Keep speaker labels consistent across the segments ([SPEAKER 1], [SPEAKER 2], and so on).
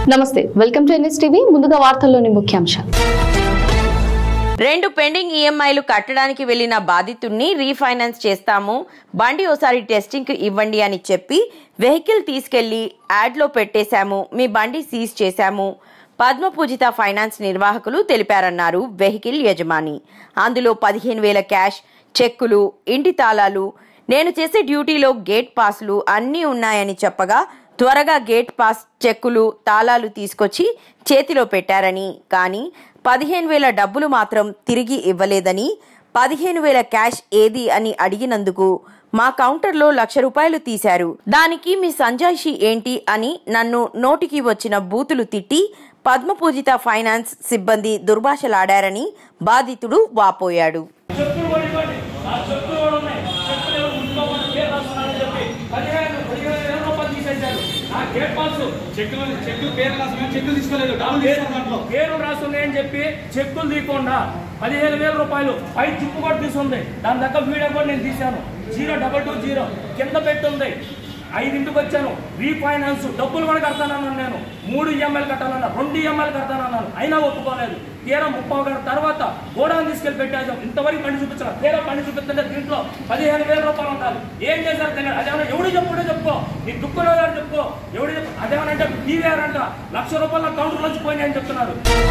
[SPEAKER 1] నమస్తే welcome to NS TV ముందుగా వార్తల్లోని ముఖ్యాంశాలు
[SPEAKER 2] రెండు పెండింగ్ ఈఎంఐలు కట్టడానికి వెళ్లిన బాధితుడిని రీఫైనాన్స్ చేస్తాము బండి ఓసారి టెస్టింగ్ కి ఇవ్వండి అని చెప్పి వెహికల్ తీసుకెళ్లి యాడ్లో పెట్టేశాము మీ బండి సీజ్ చేశాము పద్మపూజిత ఫైనాన్స్ నిర్వాహకులు తెలిపారన్నారు వెహికల్ యజమాని అందులో పదిహేను వేల క్యాష్ చెక్కులు ఇంటి తాళాలు నేను చేసే డ్యూటీలో గేట్ పాస్లు అన్నీ ఉన్నాయని చెప్పగా త్వరగా గేట్ పాస్ చెక్కులు తాళాలు తీసుకొచ్చి చేతిలో పెట్టారని కానీ పదిహేను వేల డబ్బులు మాత్రం తిరిగి ఇవ్వలేదని పదిహేను వేల క్యాష్ ఏది అని అడిగినందుకు మా కౌంటర్లో లక్ష రూపాయలు తీశారు దానికి మీ సంజాయిషి ఏంటి అని నన్ను నోటికి వచ్చిన బూతులు తిట్టి పద్మపూజిత ఫైనాన్స్ సిబ్బంది దుర్భాషలాడారని బాధితుడు వాపోయాడు
[SPEAKER 3] చెప్పులు కూడా ఇవ్వండి ఆ చెప్పులు కూడా ఉన్నాయి చెప్పులు ఎవరు ముట్టుకోమని పేరు రాస్తున్నారని చెప్పి పదిహేను పదిహేను వేల రూపాయలు తీసేశారు ఆ గేట్ పాస్
[SPEAKER 4] చెక్కులు చెక్కులు పేరు రాసిన చెక్కులు తీసుకోలేదు డబ్బులు తీసుకోరు దాంట్లో
[SPEAKER 3] పేరు రాస్తున్నాయని చెప్పి చెక్కులు తీయకుండా పదిహేను వేల రూపాయలు పై చిప్పు కూడా తీసుంది దాని దగ్గర వీడియో కూడా నేను తీశాను జీరో డబల్ టూ జీరో కింద పెట్టుంది ఐదింటికి వచ్చాను రీఫైనాన్స్ డబ్బులు కూడా కడతానన్నాను నేను మూడు ఈఎంఐలు కట్టాలన్నా రెండు ఈఎంఐలు కడతానన్నాను అయినా ఒప్పుకోలేదు తీరా ముప్పై గంటల తర్వాత గోడౌన్ తీసుకెళ్లి పెట్టాను ఇంతవరకు పని చూపించాను తీరా పని చూపిస్తుంటే దీంట్లో పదిహేను వేల రూపాయలు ఉండాలి ఏం చేశారు తెలియదు అదేమన్నా ఎవడు చెప్పుడో చెప్పుకో నీ దుఃఖంలో గారు చెప్పుకో ఎవడు చెప్పు అదేమనంటే టీవీఆర్ అంట లక్ష రూపాయల కౌంటర్ నుంచి పోయినాయని చెప్తున్నారు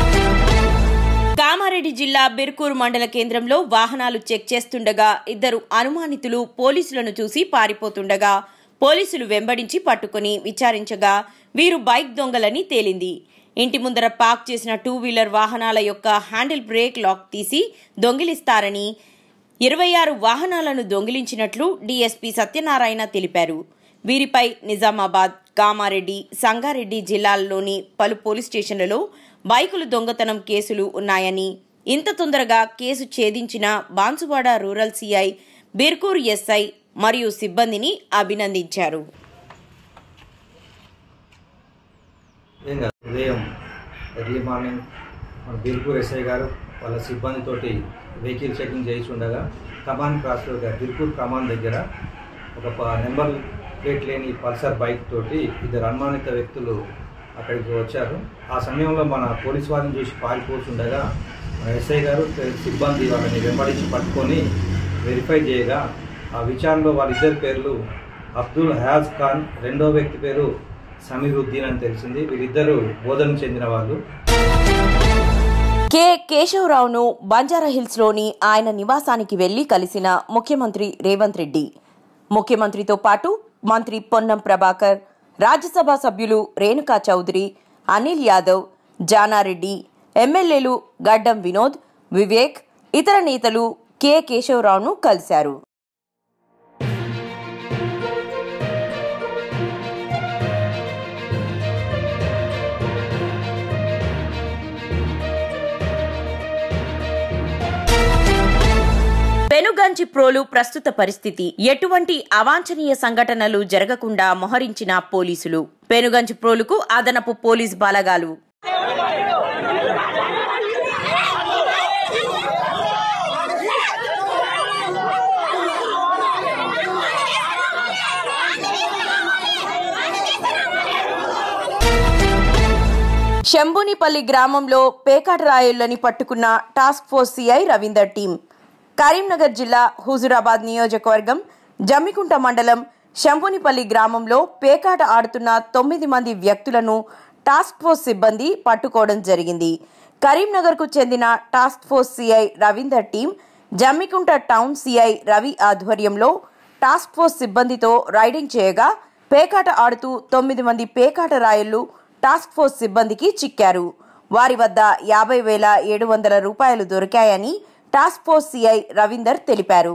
[SPEAKER 2] కామారెడ్డి జిల్లా బిర్కూరు మండల కేంద్రంలో వాహనాలు చెక్ చేస్తుండగా ఇద్దరు అనుమానితులు పోలీసులను చూసి పారిపోతుండగా పోలీసులు వెంబడించి పట్టుకుని విచారించగా వీరు బైక్ దొంగలని తేలింది ఇంటి ముందర పార్క్ చేసిన టూ వీలర్ వాహనాల యొక్క హ్యాండిల్ బ్రేక్ లాక్ తీసి దొంగిలిస్తారని ఇరవై ఆరు వాహనాలను దొంగిలించినట్లు డీఎస్పీ సత్యనారాయణ తెలిపారు వీరిపై నిజామాబాద్ కామారెడ్డి సంగారెడ్డి జిల్లాల్లోని పలు పోలీస్ స్టేషన్లలో బైకులు దొంగతనం కేసులు ఉన్నాయని ఇంత తొందరగా కేసు ఛేదించిన Banswada rural CI Birkur SI మరియు సిబ్బందిని అభినందించారు
[SPEAKER 5] ఏం కాదు ఉదయం ఎర్లీ మార్నింగ్ మన బీర్పూర్ ఎస్ఐ గారు వాళ్ళ సిబ్బందితోటి వెహికల్ చెకింగ్ చేయించుండగా కమాన్ క్రాస్ రోడ్ బీర్పూర్ కమాన్ దగ్గర ఒక ప- నెంబర్ ప్లేట్ లేని పల్సర్ బైక్ తోటి ఇద్దరు అనుమానిత వ్యక్తులు అక్కడికి వచ్చారు ఆ సమయంలో మన పోలీస్ వారిని చూసి పారిపోతుండగా మన ఎస్ఐ గారు సిబ్బంది వాళ్ళని వెంబడించి పట్టుకొని వెరిఫై చేయగా ఆ విచారణలో వాళ్ళిద్దరి పేర్లు అబ్దుల్ హయాజ్ ఖాన్ రెండో వ్యక్తి పేరు సమీరుద్దీన్ అని తెలిసింది వీరిద్దరూ బోధనకు చెందిన వాళ్ళు
[SPEAKER 2] కె కేశవరావును బంజారాహిల్స్లోని ఆయన నివాసానికి వెళ్లి కలిసిన ముఖ్యమంత్రి రేవంత్ రెడ్డి ముఖ్యమంత్రితో పాటు మంత్రి పొన్నం ప్రభాకర్ రాజ్యసభ సభ్యులు రేణుకా చౌదరి అనిల్ యాదవ్ జానారెడ్డి ఎమ్మెల్యేలు గడ్డం వినోద్ వివేక్ ఇతర నేతలు కె కేశవరావును కలిశారు పెనుగంచి ప్రోలు ప్రస్తుత పరిస్థితి ఎటువంటి అవాంఛనీయ సంఘటనలు జరగకుండా మొహరించిన పోలీసులు పెనుగంచి ప్రోలుకు అదనపు పోలీస్ బలగాలు శంభునిపల్లి గ్రామంలో పేకాట రాయుళ్లని పట్టుకున్న task force CI Ravinder team Karimnagar జిల్లా హుజురాబాద్ నియోజకవర్గం జమ్మికుంట మండలం శంభునిపల్లి గ్రామంలో పేకాట ఆడుతున్న తొమ్మిది మంది వ్యక్తులను టాస్క్ ఫోర్స్ సిబ్బంది పట్టుకోవడం జరిగింది కరీంనగర్కు చెందిన task force CI Ravinder team Jammikunta town CI Ravi ఆధ్వర్యంలో టాస్క్ ఫోర్స్ సిబ్బందితో రైడింగ్ చేయగా పేకాట ఆడుతూ తొమ్మిది మంది పేకాట రాయళ్లు టాస్క్ ఫోర్స్ సిబ్బందికి చిక్కారు వారి వద్ద యాభై వేల ఏడు వందల రూపాయలు దొరికాయని టాస్క్ ఫోర్స్ సిఐ రవీందర్ తెలిపారు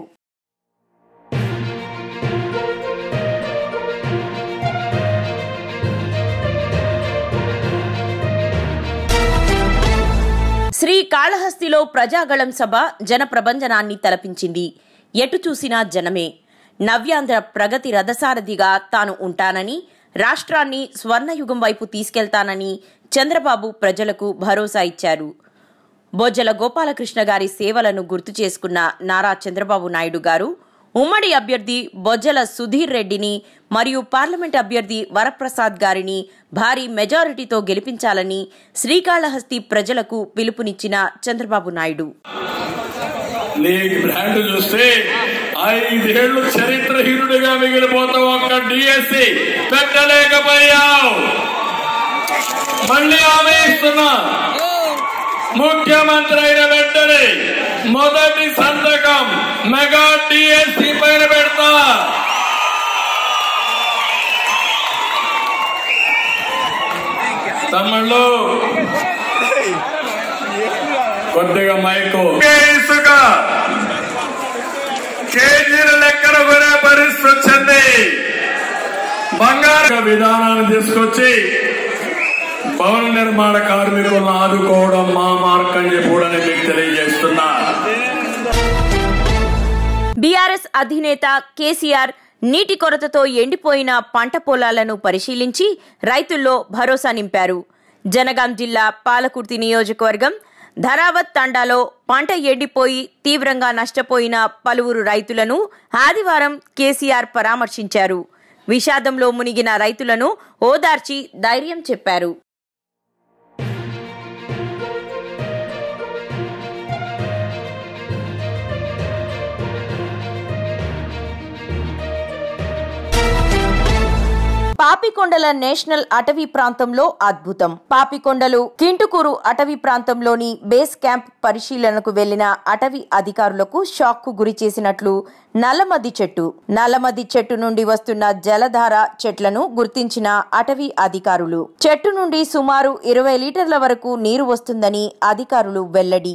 [SPEAKER 2] శ్రీకాళహస్తిలో ప్రజాగళం సభ జన ప్రభంజనాన్ని తలపించింది ఎటు చూసినా జనమే నవ్యాంధ్ర ప్రగతి రథసారథిగా తాను ఉంటానని రాష్ట్రాన్ని స్వర్ణయుగం వైపు తీసుకెళ్తానని చంద్రబాబు ప్రజలకు భరోసా ఇచ్చారు బొజ్జల గోపాలకృష్ణ గారి సేవలను గుర్తు చేసుకున్న నారా చంద్రబాబు నాయుడు గారు ఉమ్మడి అభ్యర్థి బొజ్జల సుధీర్ రెడ్డిని మరియు పార్లమెంట్ అభ్యర్థి వరప్రసాద్ గారిని భారీ మెజారిటీతో గెలిపించాలని శ్రీకాళహస్తి ప్రజలకు పిలుపునిచ్చిన చంద్రబాబు నాయుడు
[SPEAKER 6] నీ బ్రాండ్ చూస్తే ఐదేళ్లు చరిత్రహీనుడిగా మిగిలిపోతావు ఒక్క డిఎస్సి పెట్టలేకపోయావు మళ్ళీ ఆమె ఇస్తున్నా ముఖ్యమంత్రి అయిన వెంటనే మొదటి సంతకం మెగా డిఎస్సి పైన పెడతా తమ్ముళ్ళు కొద్దిగా మైకు ఇసుక కేజీల లెక్కన కొనే పరిస్థితి వచ్చింది బంగారు విధానాన్ని తీసుకొచ్చి భవన నిర్మాణ కార్మికులను ఆదుకోవడం మా మార్గం చెప్పూడని మీకు తెలియజేస్తున్నా
[SPEAKER 2] బీఆర్ఎస్ అధినేత కేసీఆర్ నీటి కొరతతో ఎండిపోయిన పంట పొలాలను పరిశీలించి రైతుల్లో భరోసా నింపారు జనగాం జిల్లా పాలకుర్తి నియోజకవర్గం ధరావత్ తండాలో పంట ఎండిపోయి తీవ్రంగా నష్టపోయిన పలువురు రైతులను ఆదివారం కేసీఆర్ పరామర్శించారు విషాదంలో మునిగిన రైతులను ఓదార్చి ధైర్యం చెప్పారు పాపికొండల నేషనల్ అటవీ ప్రాంతంలో అద్భుతం పాపికొండలు కింటుకూరు అటవీ ప్రాంతంలోని బేస్ క్యాంప్ పరిశీలనకు వెళ్లిన అటవీ అధికారులకు షాక్ కు గురి చేసినట్లు నల్లమద్ది చెట్టు నల్లమద్ది చెట్టు నుండి వస్తున్న జలధార చెట్లను గుర్తించిన అటవీ అధికారులు చెట్టు నుండి సుమారు ఇరవై లీటర్ల వరకు నీరు వస్తుందని అధికారులు వెల్లడి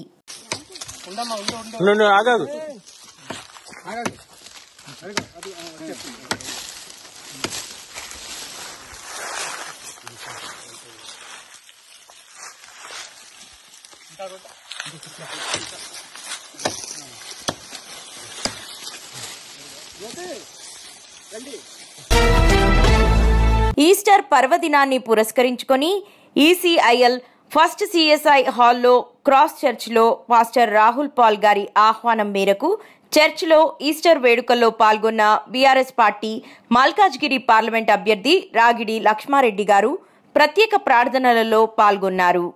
[SPEAKER 2] ఈస్టర్ పర్వదినాన్ని పురస్కరించుకొని ఈసీఐఎల్ ఫస్ట్ సిఎస్ఐ హాల్లో క్రాస్ చర్చ్లో పాస్టర్ రాహుల్ పాల్ గారి ఆహ్వానం మేరకు చర్చ్లో ఈస్టర్ వేడుకల్లో పాల్గొన్న బీఆర్ఎస్ పార్టీ మల్కాజ్గిరి పార్లమెంట్ అభ్యర్థి రాగిడి లక్ష్మారెడ్డి గారు ప్రత్యేక ప్రార్థనలలో పాల్గొన్నారు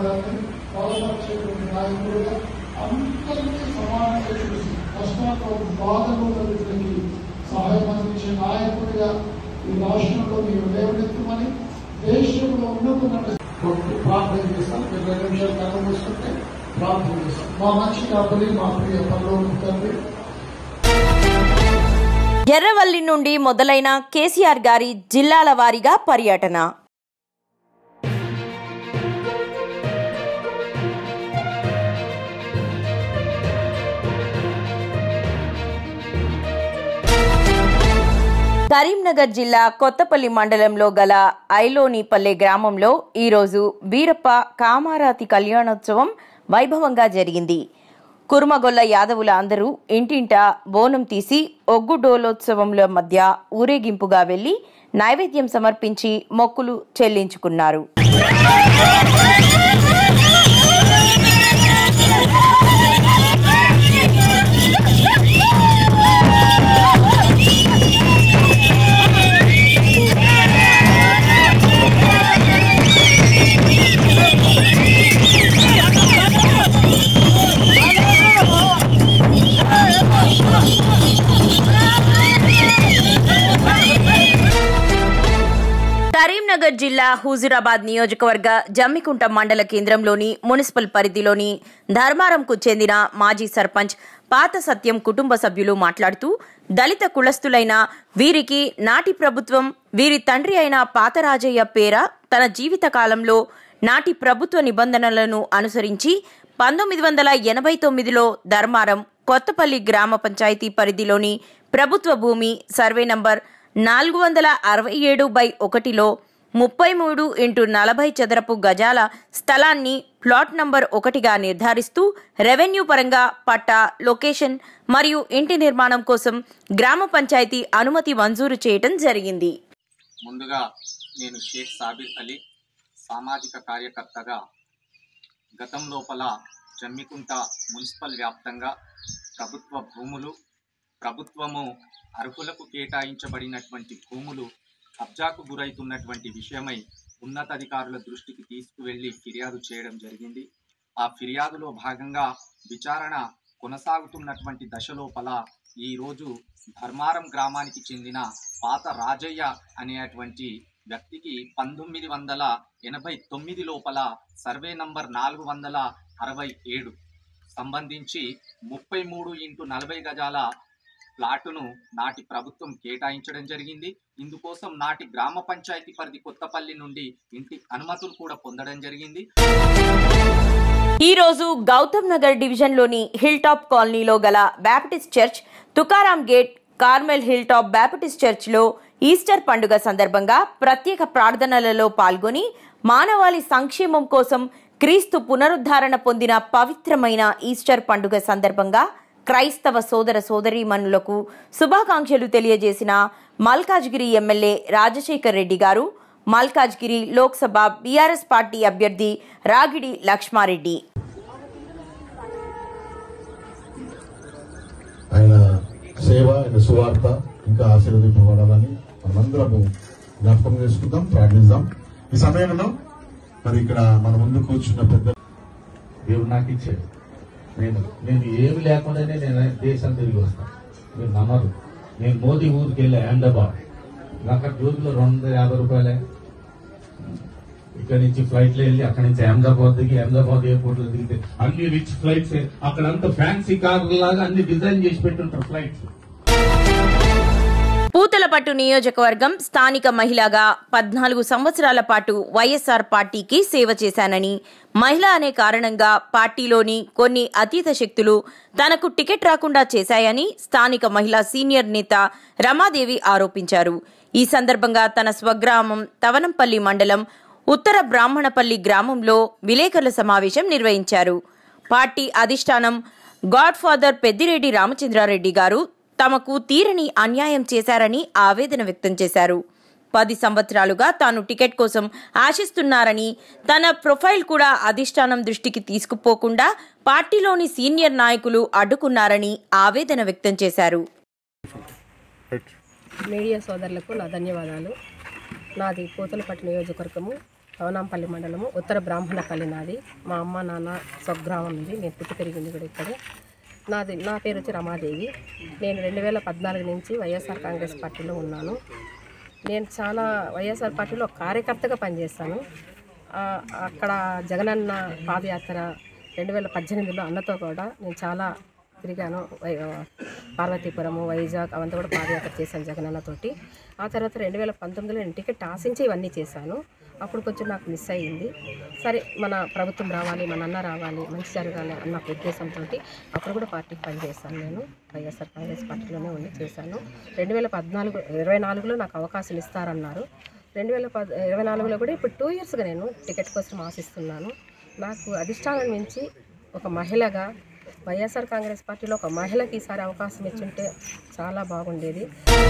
[SPEAKER 7] కష్టాలతో బాధలు కలిగినకి సహాయం అందించే నాయకుడిగా ఈ రాష్ట్రంలో మీరు లేవనెత్తమని దేశంలో ఉన్నతున్న ప్రార్థన చేస్తాం మీరు రెండు నిమిషాలు కళ్ళు మూసుకుంటే ప్రార్థన చేస్తాం మా మంచి కాపలి మా ప్రియ పనులు తండ్రి
[SPEAKER 2] ఎర్రవల్లి నుండి మొదలైన కేసీఆర్ గారి జిల్లాల వారీగా పర్యటన కరీంనగర్ జిల్లా కొత్తపల్లి మండలంలో గల ఐలోనిపల్లె గ్రామంలో ఈరోజు వీరప్ప కామారాతి కళ్యాణోత్సవం వైభవంగా జరిగింది కుర్మగొల్ల యాదవుల అందరూ ఇంటింటా బోనం తీసి ఒగ్గు డోలోత్సవంల మధ్య ఊరేగింపుగా వెళ్లి నైవేద్యం సమర్పించి మొక్కులు చెల్లించుకున్నారు కరీంనగర్ జిల్లా హుజురాబాద్ నియోజకవర్గ జమ్మికుంట మండల కేంద్రంలోని మున్సిపల్ పరిధిలోని ధర్మారంకు చెందిన మాజీ సర్పంచ్ పాత సత్యం కుటుంబ సభ్యులు మాట్లాడుతూ దళిత కులస్తులైన వీరికి నాటి ప్రభుత్వం వీరి తండ్రి అయిన పాతరాజయ్య పేర తన జీవిత కాలంలో నాటి ప్రభుత్వ నిబంధనలను అనుసరించి పంతొమ్మిది వందల ఎనభై తొమ్మిదిలో ధర్మారం కొత్తపల్లి గ్రామ పంచాయతీ పరిధిలోని ప్రభుత్వ భూమి సర్వే నంబర్ నాలుగు వందల అరవై ఏడు బై ఒకటిలో ముప్పై మూడు ఇంటూ నలభై చదరపు గజాల స్థలాన్ని ప్లాట్ నంబర్ ఒకటిగా నిర్ధారిస్తూ రెవెన్యూ పరంగా పట్టా లొకేషన్ మరియు ఇంటి నిర్మాణం కోసం గ్రామ పంచాయతీ అనుమతి మంజూరు చేయటం జరిగింది
[SPEAKER 8] ముందుగా నేను షేక్ సాబిర్ అలీ సామాజిక కార్యకర్తగా గతం లోపల జమ్మికుంట మున్సిపల్ వ్యాప్తంగా ప్రభుత్వ భూములు ప్రభుత్వము అర్హులకు కేటాయించబడినటువంటి భూములు కబ్జాకు గురైతున్నటువంటి విషయమై ఉన్నతాధికారుల దృష్టికి తీసుకువెళ్లి ఫిర్యాదు చేయడం జరిగింది ఆ ఫిర్యాదులో భాగంగా విచారణ కొనసాగుతున్నటువంటి దశలోపల ఈరోజు ధర్మారం గ్రామానికి చెందిన పాత రాజయ్య అనేటువంటి వ్యక్తికి పంతొమ్మిది వందల ఎనభై తొమ్మిది లోపల సర్వే నంబర్ నాలుగు వందల అరవై ఏడు సంబంధించి ముప్పై మూడు ఇంటూ నలభై గజాల ప్లాటును నాటి ప్రభుత్వం కేటాయించడం జరిగింది ఇందుకోసం నాటి గ్రామ పంచాయతీ పరిధి కొత్తపల్లి నుండి ఇంటి అనుమతులు కూడా పొందడం జరిగింది
[SPEAKER 2] ఈ రోజు గౌతమ్ నగర్ డివిజన్లోని హిల్ టాప్ కాలనీలో గల Baptist church Tukaram gate Carmel hill top Baptist చర్చ్లో ఈస్టర్ పండుగ సందర్భంగా ప్రత్యేక ప్రార్థనలలో పాల్గొని మానవాళి సంక్షేమం కోసం క్రీస్తు పునరుద్ధరణ పొందిన పవిత్రమైన ఈస్టర్ పండుగ సందర్భంగా క్రైస్తవ సోదర సోదరీమణులకు శుభాకాంక్షలు తెలియజేసిన మల్కాజ్గిరి ఎమ్మెల్యే రాజశేఖర్ రెడ్డి గారు మల్కాజ్గిరి లోక్సభ బీఆర్ఎస్ పార్టీ అభ్యర్థి రాగిడి లక్ష్మారెడ్డి
[SPEAKER 9] ఆయన సేవ ఆయన సువార్త ఇంకా ఆశీర్వదింపబడాలని మనందరము జ్ఞాపకం చేసుకుందాం ప్రార్థిద్దాం ఈ సమయంలో మరి ఇక్కడ మన ముందు కూర్చున్న పెద్ద
[SPEAKER 10] దేవుడు నాకు ఇచ్చాడు నేను నేను ఏమి లేకుండానే నేను దేశం తిరిగి వస్తాను మీరు నమ్మరు నేను మోదీ ఊరికి వెళ్ళా అహ్మదాబాద్ నాకు అక్కడ జోబులో రెండు వందల యాభై రూపాయలే ఇక్కడ నుంచి ఫ్లైట్ లో వెళ్ళి అక్కడ నుంచి అహ్మదాబాద్ దిగి అహ్మదాబాద్ ఎయిర్పోర్ట్ లో దిగితే అన్ని రిచ్ ఫ్లైట్స్ అక్కడంతా ఫ్యాన్సీ కార్లు లాగా అన్ని డిజైన్ చేసి పెట్టుంటారు ఫ్లైట్స్
[SPEAKER 2] పూతలపట్టు నియోజకవర్గం స్థానిక మహిళగా పద్నాలుగు సంవత్సరాల పాటు వైఎస్ఆర్ పార్టీకి సేవ చేశానని మహిళ అనే కారణంగా పార్టీలోని కొన్ని అతీత శక్తులు తనకు టికెట్ రాకుండా చేశాయని స్థానిక మహిళా సీనియర్ నేత రమాదేవి ఆరోపించారు ఈ సందర్భంగా తన స్వగ్రామం తవనంపల్లి మండలం ఉత్తర బ్రాహ్మణపల్లి గ్రామంలో విలేకరుల సమావేశం నిర్వహించారు పార్టీ అధిష్టానం గాడ్ ఫాదర్ పెద్దిరెడ్డి రామచంద్రారెడ్డి గారు తమకు తీరని అన్యాయం చేశారని ఆవేదన వ్యక్తం చేశారు పది సంవత్సరాలుగా తాను టికెట్ కోసం ఆశిస్తున్నారని తన ప్రొఫైల్ కూడా అధిష్టానం దృష్టికి తీసుకుపోకుండా పార్టీలోని సీనియర్ నాయకులు అడ్డుకున్నారని ఆవేదన వ్యక్తం చేశారు
[SPEAKER 11] మీడియా సోదరులకు నా ధన్యవాదాలు నాది పూతలపట్టు నియోజకవర్గము పవనాంపల్లి మండలము ఉత్తర బ్రాహ్మణపల్లి నాది మా అమ్మ నాన్న స్వగ్రామం ఉంది నేను పుట్టి పెరిగింది కూడా ఇక్కడే నాది నా పేరు వచ్చి రమాదేవి నేను రెండు వేల పద్నాలుగు నుంచి వైఎస్ఆర్ కాంగ్రెస్ పార్టీలో ఉన్నాను నేను చాలా వైఎస్ఆర్ పార్టీలో ఒక కార్యకర్తగా పనిచేస్తాను ఆ, అక్కడ జగనన్న పాదయాత్ర రెండు వేల పద్దెనిమిదిలో అన్నతో కూడా నేను చాలా తిరిగాను వై- పార్వతీపురము వైజాగ్ అవంతా కూడా పాదయాత్ర చేశాను జగనన్నతోటి ఆ తర్వాత రెండు వేల పంతొమ్మిదిలో నేను టికెట్ ఆశించి ఇవన్నీ చేశాను అప్పుడు కొంచెం నాకు మిస్ అయ్యింది సరే మన ప్రభుత్వం రావాలి మన అన్న రావాలి మంచి జరగాలి అన్న ఒక ఉద్దేశంతో అప్పుడు కూడా పార్టీకి పనిచేశాను నేను వైఎస్ఆర్ కాంగ్రెస్ పార్టీలోనే ఉండి చేశాను రెండు వేల పద్నాలుగు ఇరవై నాలుగులో నాకు అవకాశం ఇస్తారన్నారు రెండు వేల పద్ ఇరవై నాలుగులో కూడా ఇప్పుడు టూ ఇయర్స్గా నేను టికెట్ కోసం ఆశిస్తున్నాను నాకు అధిష్టానం నుంచి ఒక మహిళగా వైఎస్ఆర్ కాంగ్రెస్ పార్టీలో ఒక మహిళకి ఈసారి అవకాశం ఇచ్చుంటే చాలా బాగుండేది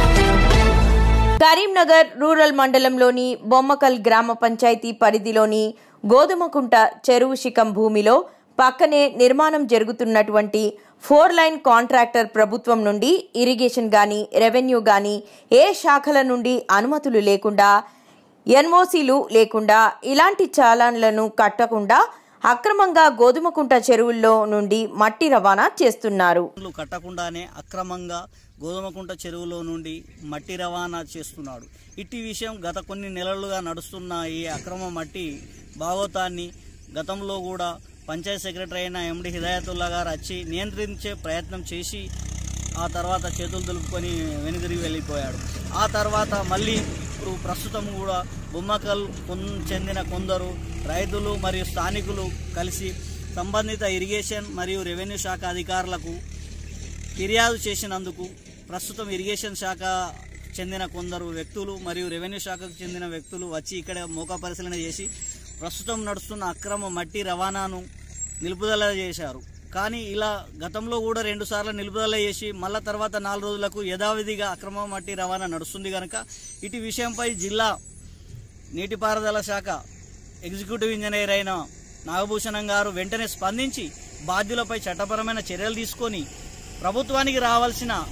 [SPEAKER 2] కరీంనగర్ రూరల్ మండలంలోని బొమ్మకల్ గ్రామ పంచాయతీ పరిధిలోని గోధుమకుంట చెరువు శిఖం భూమిలో పక్కనే నిర్మాణం జరుగుతున్నటువంటి ఫోర్ లైన్ కాంట్రాక్టర్ ప్రభుత్వం నుండి ఇరిగేషన్ గాని రెవెన్యూ గాని ఏ శాఖల నుండి అనుమతులు లేకుండా ఎన్ఓసీలు లేకుండా ఇలాంటి చాలాన్లను కట్టకుండా అక్రమంగా గోధుమకుంట చెరువుల్లో నుండి మట్టి రవాణా చేస్తున్నారు
[SPEAKER 12] లు కట్టకుండానే అక్రమంగా గోధుమకుంట చెరువులో నుండి మట్టి రవాణా చేస్తున్నాడు ఇట్టి విషయం గత కొన్ని నెలలుగా నడుస్తున్న ఈ అక్రమ మట్టి భాగోతాన్ని గతంలో కూడా పంచాయత్ సెక్రటరీ అయిన ఎండి హిదాయతుల్లా గారు వచ్చి నియంత్రించే ప్రయత్నం చేసి ఆ తర్వాత చేతులు దులుపుకొని వెనుదిరిగి వెళ్ళిపోయాడు ఆ తర్వాత మళ్ళీ ఇప్పుడు ప్రస్తుతం కూడా బొమ్మకల్ కొన్ చెందిన కొందరు రైతులు మరియు స్థానికులు కలిసి సంబంధిత ఇరిగేషన్ మరియు రెవెన్యూ శాఖ అధికారులకు ఫిర్యాదు చేసినందుకు ప్రస్తుతం ఇరిగేషన్ శాఖ చెందిన కొందరు వ్యక్తులు మరియు రెవెన్యూ శాఖకు చెందిన వ్యక్తులు వచ్చి ఇక్కడ మోకా పరిశీలన చేసి ప్రస్తుతం నడుస్తున్న అక్రమ మట్టి రవాణాను నిలుపుదల చేశారు కానీ ఇలా గతంలో కూడా రెండు సార్లు నిలుపుదల చేసి మళ్ళా తర్వాత నాలుగు రోజులకు యథావిధిగా అక్రమ మట్టి రవాణా నడుస్తుంది కనుక ఇటు విషయంపై జిల్లా నీటిపారుదల శాఖ ఎగ్జిక్యూటివ్ ఇంజనీర్ అయిన నాగభూషణం గారు వెంటనే స్పందించి బాధ్యులపై చట్టపరమైన చర్యలు తీసుకొని ప్రభుత్వానికి రావాల్సిన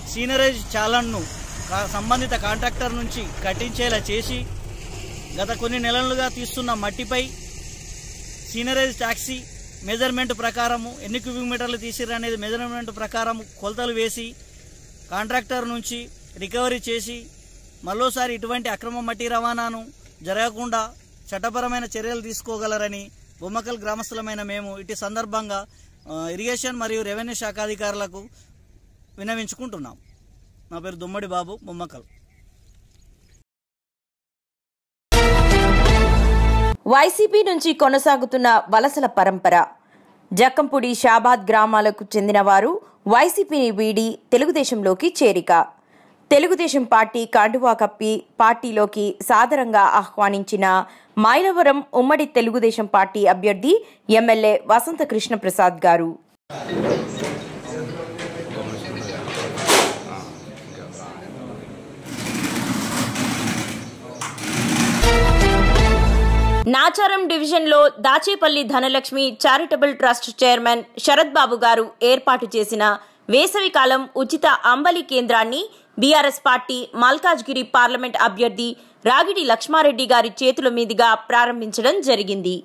[SPEAKER 12] సీనరేజ్ చాలన్ను కా- సంబంధిత కాంట్రాక్టర్ నుంచి కట్టించేలా చేసి గత కొన్ని నెలలుగా తీస్తున్న మట్టిపై సీనరేజ్ ట్యాక్సీ మెజర్మెంట్ ప్రకారము ఎన్ని క్యూబిక్ మీటర్లు తీసిర్రు అనేది మెజర్మెంట్ ప్రకారం కొలతలు వేసి కాంట్రాక్టర్ నుంచి రికవరీ చేసి మరోసారి ఇటువంటి అక్రమ మట్టి రవాణాను జరగకుండా చట్టపరమైన చర్యలు తీసుకోగలరని బొమ్మకల్ గ్రామస్తులమైన మేము ఇటు సందర్భంగా ఆ, ఇరిగేషన్ మరియు రెవెన్యూ శాఖ అధికారులకు వినవించుకుంటున్నాం నా పేరు దుమ్మడి బాబు బొమ్మకల్
[SPEAKER 2] వైసీపీ నుంచి కొనసాగుతున్న వలసల పరంపర జక్కంపూడి షాబాద్ గ్రామాలకు చెందిన వారు వైసీపీని వీడి తెలుగుదేశంలోకి చేరిక తెలుగుదేశం పార్టీ కండువా కప్పి పార్టీలోకి సాదరంగా ఆహ్వానించిన మైలవరం ఉమ్మడి తెలుగుదేశం పార్టీ అభ్యర్థి ఎమ్మెల్యే వసంత కృష్ణ ప్రసాద్ గారు నాచారం డివిజన్లో Dachepalli Dhanalakshmi charitable trust chairman Sharath Babu గారు ఏర్పాటు చేసిన వేసవికాలం ఉచిత అంబలి కేంద్రాన్ని బీఆర్ఎస్ పార్టీ మల్కాజ్గిరి పార్లమెంట్ అభ్యర్థి రాగిడి లక్ష్మారెడ్డి గారి చేతుల మీదుగా ప్రారంభించడం జరిగింది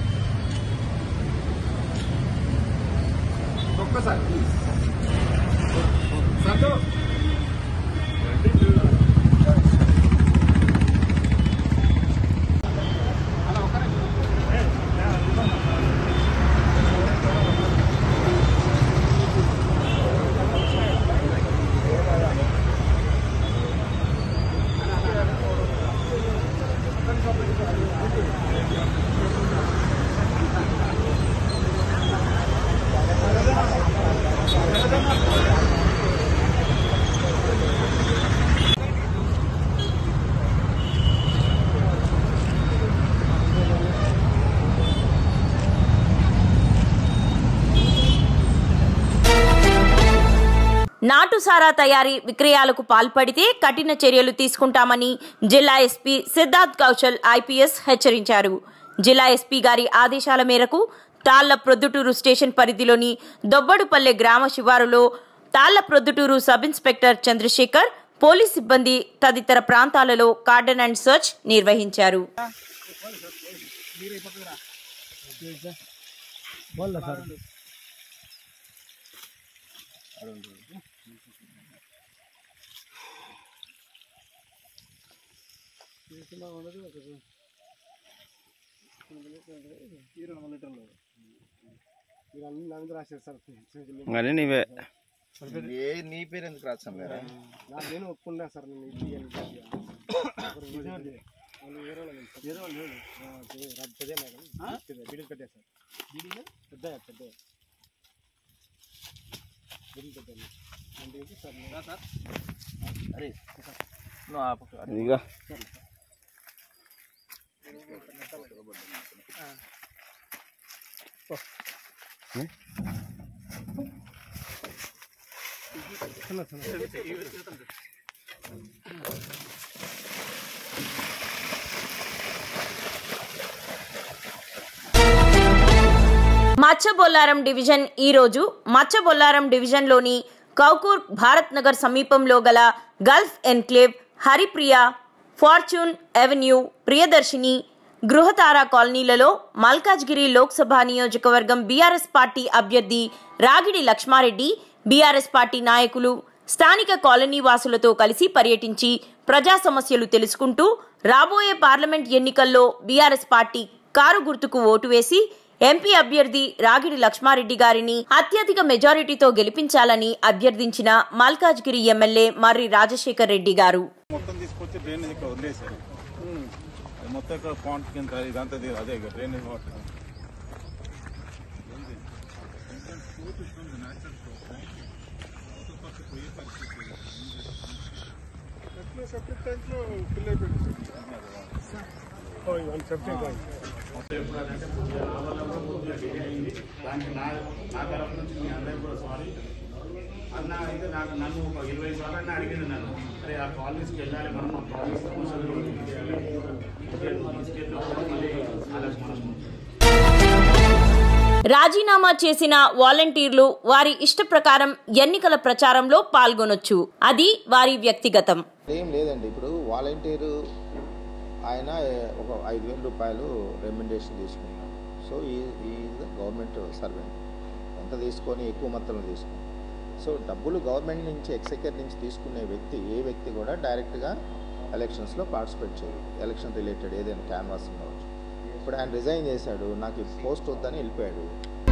[SPEAKER 2] నాటుసారా తయారీ విక్రయాలకు పాల్పడితే కఠిన చర్యలు తీసుకుంటామని జిల్లా ఎస్పీ సిద్ధార్థ్ కౌశల్ ఐపీఎస్ హెచ్చరించారు జిల్లా ఎస్పీ గారి ఆదేశాల మేరకు తాళ్ల ప్రొద్దుటూరు స్టేషన్ పరిధిలోని దొబ్బడుపల్లె గ్రామ శివారులో Talla Proddatur sub inspector Chandrasekhar police సిబ్బంది తదితర ప్రాంతాలలో కార్డన్ అండ్ సర్చ్ నిర్వహించారు
[SPEAKER 13] కానీ నీవే
[SPEAKER 14] ఏ నీ పేరు ఎందుకు రాసాం కదా
[SPEAKER 15] నేను ఒప్పుకున్నా సార్ నేను ఇది అని చెప్పి. ఒకరు వీడియో ఉంది. వాళ్ళు వేరే వాళ్ళు తెలుసు. వేరే వాళ్ళు లేరు. ఆ, పెద్ద- రాజు పెద్ద మేడం. పెద్ద వీడియో పెట్టా సార్ వీడియో పెద్ద పెద్ద వీడియో పెద్ద అంటే ఏంటి సార్ నేను-
[SPEAKER 14] అరే నువ్వు ఆపు
[SPEAKER 13] ఇదిగో
[SPEAKER 2] మచ్చబొల్లారం డివిజన్ ఈ రోజు మచ్చబొల్లారం డివిజన్లోని కౌకూర్ భారత్ నగర్ సమీపంలో గల Gulf enclave Haripriya fortune avenue Priyadarshini గృహతార కాలనీలలో మల్కాజ్గిరి లోక్సభ నియోజకవర్గం బీఆర్ఎస్ పార్టీ అభ్యర్థి రాగిడి లక్ష్మారెడ్డి బీఆర్ఎస్ పార్టీ నాయకులు స్థానిక కాలనీ వాసులతో కలిసి పర్యటించి ప్రజా సమస్యలు తెలుసుకుంటూ రాబోయే పార్లమెంట్ ఎన్నికల్లో బీఆర్ఎస్ పార్టీ కారు గుర్తుకు ఓటు వేసి ఎంపీ అభ్యర్థి రాగిడి లక్ష్మారెడ్డి గారిని అత్యధిక మెజారిటీతో గెలిపించాలని అభ్యర్థించిన మల్కాజ్గిరి ఎమ్మెల్యే మర్రి రాజశేఖర్ రెడ్డి గారు
[SPEAKER 16] మొత్తం తీసుకొచ్చి డ్రైనేజ్ ఇక్కడ వదిలేశారు అది మొత్తం ఇక్కడ పాంట్ కింద ఇదంతా ఇది అదే ఇక డ్రైనేజ్ వాటర్
[SPEAKER 15] ఎట్లా సెప్టిక్ ట్యాంక్లో ఫిల్ అయిపోయింది సార్ ఓ, ఇవన్నీ సెప్టిక్ ట్యాంక్
[SPEAKER 17] దానికి నా నా తరఫు నుంచి మీ అందరికీ కూడా సారీ అన్న అయితే నాకు నన్ను ఒక ఇరవై సార్లు అన్న అడిగింది నన్ను అరే ఆ కాలనీస్కి వెళ్ళాలి మనం ఆ కాలనీస్ సమస్యలు కూడా తీసేయాలి తీసుకెళ్ళి మళ్ళీ వాళ్ళకి మనం
[SPEAKER 2] రాజీనామా చేసిన వాలంటీర్లు వారి ఇష్ట ప్రకారం ఎన్నికల ప్రచారంలో పాల్గొనొచ్చు అది వారి వ్యక్తిగతం
[SPEAKER 14] ఏం లేదండి ఇప్పుడు వాలంటీరు ఆయన ఒక ఐదు వేల రూపాయలు రెమ్యునరేషన్ తీసుకుంటున్నాడు సో ఈ ఈ గవర్నమెంట్ సర్వెంట్ ఎంత తీసుకొని ఎక్కువ మొత్తంలో తీసుకుని సో డబ్బులు గవర్నమెంట్ నుంచి ఎక్సెకర్ నుంచి తీసుకునే వ్యక్తి ఏ వ్యక్తి కూడా డైరెక్ట్గా ఎలక్షన్స్లో పార్టిసిపేట్ చేయదు ఎలక్షన్ రిలేటెడ్ ఏదైనా క్యాన్వాస్ ఉండవచ్చు ఇప్పుడు ఆయన రిజైన్ చేశాడు నాకు ఈ పోస్ట్ వద్దని వెళ్ళిపోయాడు